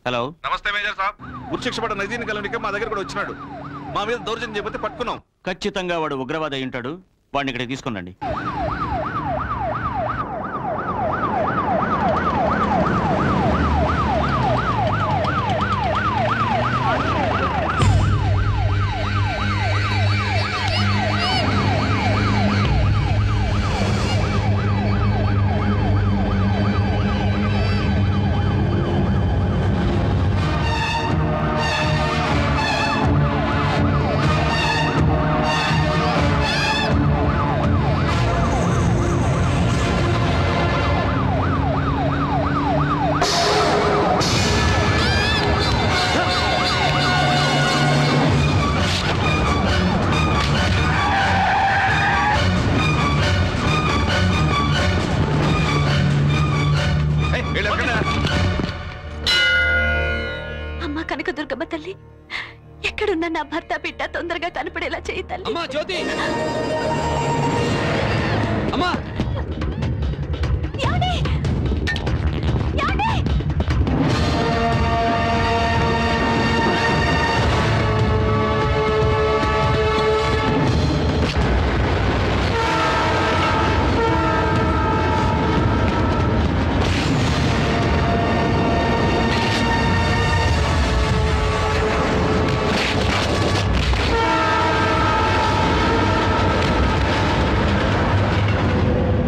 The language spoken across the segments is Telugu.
హలో నమస్తే మేజర్ సాబ్ ఉరిశిక్ష పడ్డ నజీన్ కలవనికి మా దగ్గర కూడా వచ్చినాడు మా మీద దౌర్జన్యం చేయబోతే పట్టుకున్నాం ఖచ్చితంగా వాడు ఉగ్రవాది అయి ఉంటాడు వాడిని ఇక్కడ తీసుకురండి ఏయ్, వీళ్ళు ఎక్కడా? అమ్మ కనకదుర్గమ్మ తల్లి ఎక్కడున్న నా భర్త బిడ్డ తొందరగా కనపడేలా చేయి తల్లి అమ్మా జ్యోతి అమ్మా ఏమండి? ఏమండి? ఆ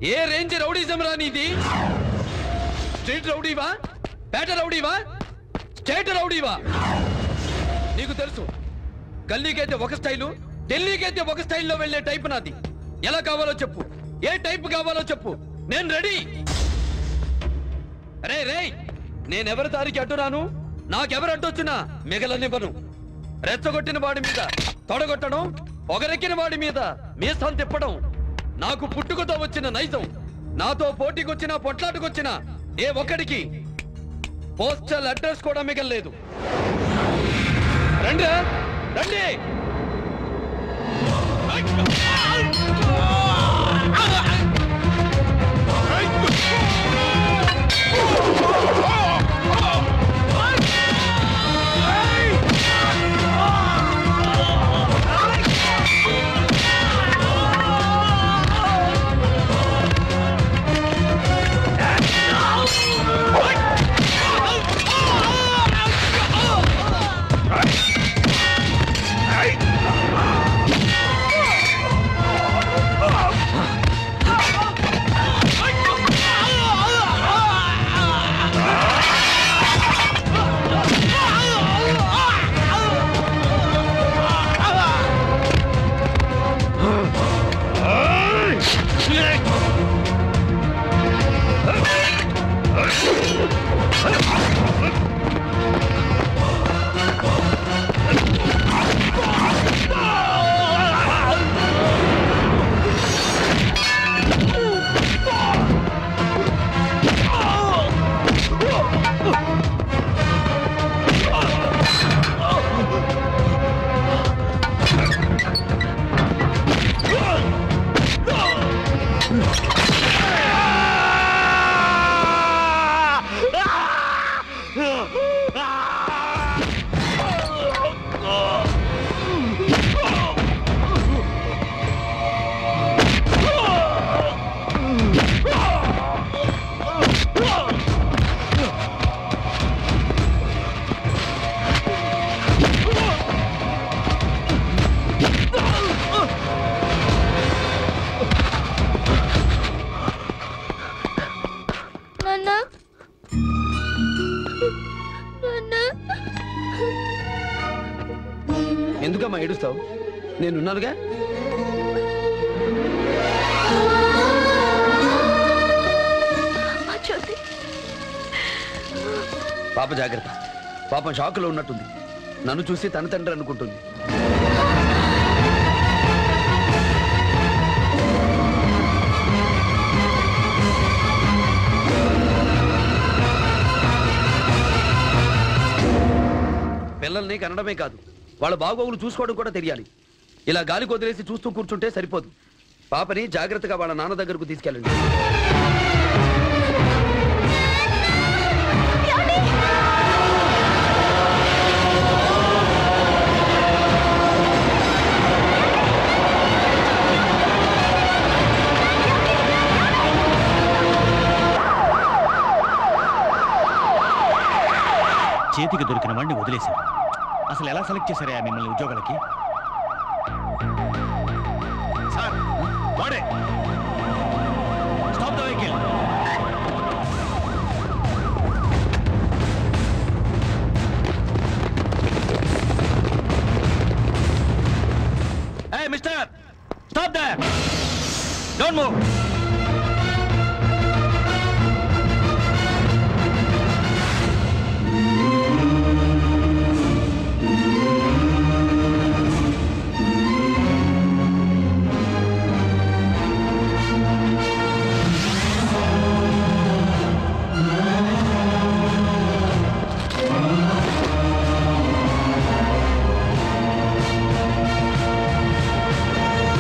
ఏ రేంజ్ రౌడీజం రా నీది స్ట్రీట్ రౌడీవా పేట రౌడీవా స్టేట్ రౌడీవా నీకు తెలుసు గల్లీకైతే ఒక స్టైలు ఢిల్లీకైతే ఒక స్టైల్లో వెళ్ళే టైప్ నాది ఎలా కావాలో చెప్పు ఏ టైప్ కావాలో చెప్పు నేను రెడీ రే రే నేనెవరి దారికి అడ్డురాను నాకెవరు అడ్డొచ్చినా మిగలనివ్వను రెచ్చగొట్టిన వాడి మీద తొడగొట్టడం పొగరెక్కిన వాడి మీద మీసం తిప్పడం నాకు పుట్టుకతో వచ్చిన నైజం నాతో పోటీకొచ్చినా పొట్లాటకొచ్చినా ఏ ఒక్కడికి పోస్టల్ అడ్రస్ కూడా మిగలలేదు రండి రండి నాన్న నాన్న ఎందుకమ్మా ఏడుస్తావు నేనున్నానుగా అమ్మా జ్యోతి పాప జాగ్రత్త పాపం షాకులో ఉన్నట్టుంది నన్ను చూసి తన తండ్రి అనుకుంటుంది పిల్లల్ని కనడమే కాదు వాళ్ళ బాగోగులు చూసుకోవడం కూడా తెలియాలి ఇలా గాలి కొదిలేసి చూస్తూ కూర్చుంటే సరిపోదు పాపని జాగ్రత్తగా వాళ్ళ నాన్న దగ్గరకు తీసుకెళ్ళండి చేతికి దొరికిన వాడిని వదిలేశారు అసలు ఎలా సెలెక్ట్ చేశారా మిమ్మల్ని ఉద్యోగాలకి సార్ వాడే stop the vehicle Hey, mister! Stop there! Don't move!